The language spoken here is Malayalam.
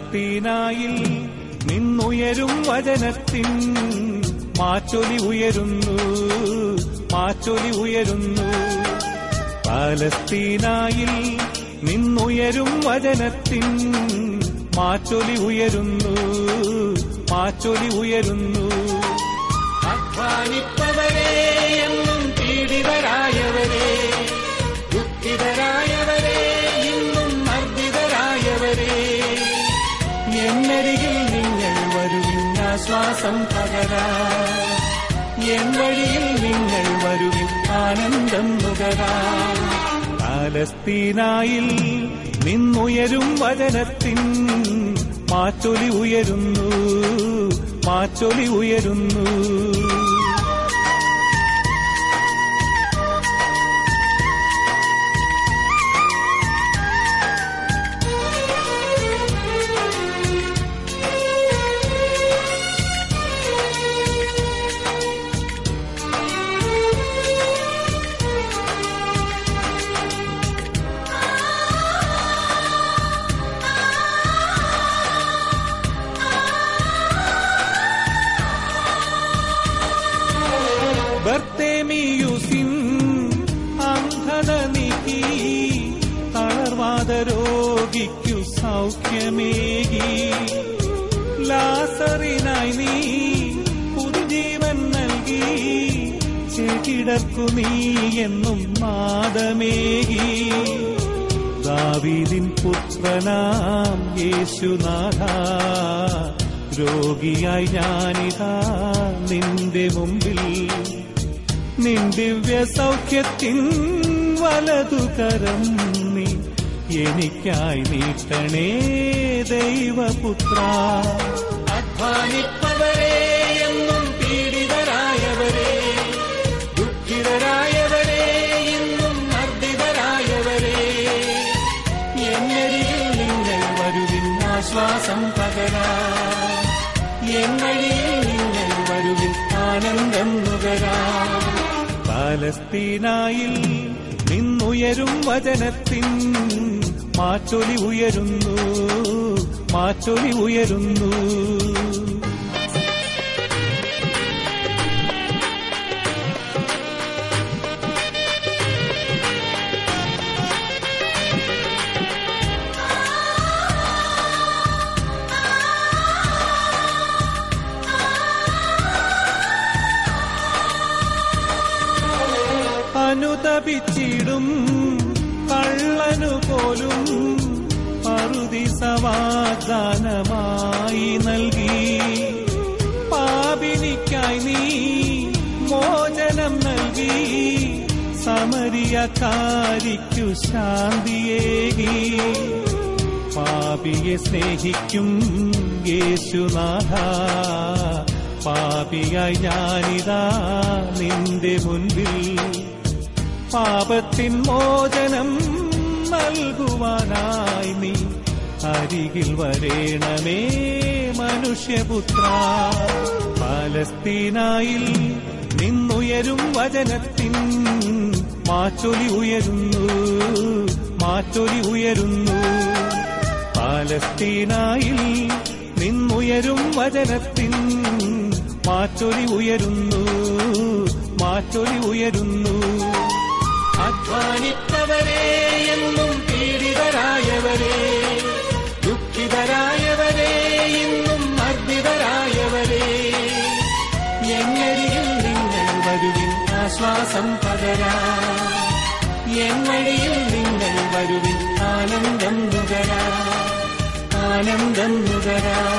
പാലസ്തീനായിൽ നിന്നുയരും വചനത്തിൻ മാറ്റൊലി ഉയരുന്നു മാറ്റൊലി ഉയരുന്നു പാലസ്തീനായിൽ നിന്നുയരും വചനത്തിൻ മാറ്റൊലി ഉയരുന്നു മാറ്റൊലി ഉയരുന്നു അധ്വാനിപ്പവരെ എന്നും പീഡിതരായവരെ ദുഃഖിതരായവരെ ഇന്നും മർദ്ദിതരായവരെ എന്നരികിൽ നിങ്ങൾ വരുവിൻ ആശ്വാസം പകരാ എൻ വഴിയിൽ നിങ്ങൾ വരുവിൻ ആനന്ദം നുകരാ പാലസ്തീനായിൽ നിന്നുയരും വചനത്തിൻ മാറ്റൊലി ഉയരുന്നു മാറ്റൊലി ഉയരുന്നു ബർത്തേമിയുസിൻ അന്ധത നീക്കി തളർവാദ രോഗിക്കു സൗഖ്യമേകി ലാസറിനായി നീ പുതുജീവൻ നൽകി ചെകിടർക്കു നീ എന്നും നാദമേകി ദാവീദിൻ പുത്രനാം യേശുനാഥ രോഗിയായി ഞാനിതാ നിന്റെ മുമ്പിൽ നിൻ ദിവ്യ സൗഖ്യത്തിൻ വലതുകരം നീ എനിക്കായി നീട്ടണേ ദൈവപുത്ര അധ്വാനിപ്പവരെ എന്നും പീഡിതരായവരെ ദുഃഖിതരായവരെ ഇന്നും മർദ്ദിതരായവരെ എന്നരികിൽ നിങ്ങൾ വരുവിൻ ആശ്വാസം പകരാ എൻ വഴിയിൽ നിങ്ങൾ വരുവിൻ ആനന്ദം നുകരാ പാലസ്തീനായിൽ നിന്നുയരും വചനത്തിൻ മാറ്റൊലി ഉയരുന്നു മാറ്റൊലി ഉയരുന്നു അനുതപിച്ചിടും കള്ളനു പോലും പറുതി സവാദാനമായി നൽകി പാപിനിക്കായി നീ മോചനം നൽകി സമരിയക്കാരിക്കു ശാന്തിയേകി പാപിയെ സ്നേഹിക്കും യേശുനാഥ പാപിയായി ഞാനിതാ നിന്റെ മുൻപിൽ പാപത്തിൻ മോചനം നൽകുവാനായി നീ അരികിൽ വരേണമേ മനുഷ്യപുത്ര പാലസ്തീനായിൽ നിന്നുയരും വചനത്തിൻ മാറ്റൊലി ഉയരുന്നു മാറ്റൊലി ഉയരുന്നു പാലസ്തീനായിൽ നിന്നുയരും വചനത്തിൻ മാറ്റൊലി ഉയരുന്നു മാറ്റൊലി ഉയരുന്നു അധ്വാനിപ്പവരെ എന്നും പീഡിതരായവരെ ദുഃഖിതരായവരെ ഇന്നും മർദ്ദിതരായവരെ എന്നരികിൽ നിങ്ങൾ വരുവിൻ ആശ്വാസം പകരാ എൻ വഴിയിൽ നിങ്ങൾ വരുവിൻ ആനന്ദം നുകരാ ആനന്ദം നുകരാ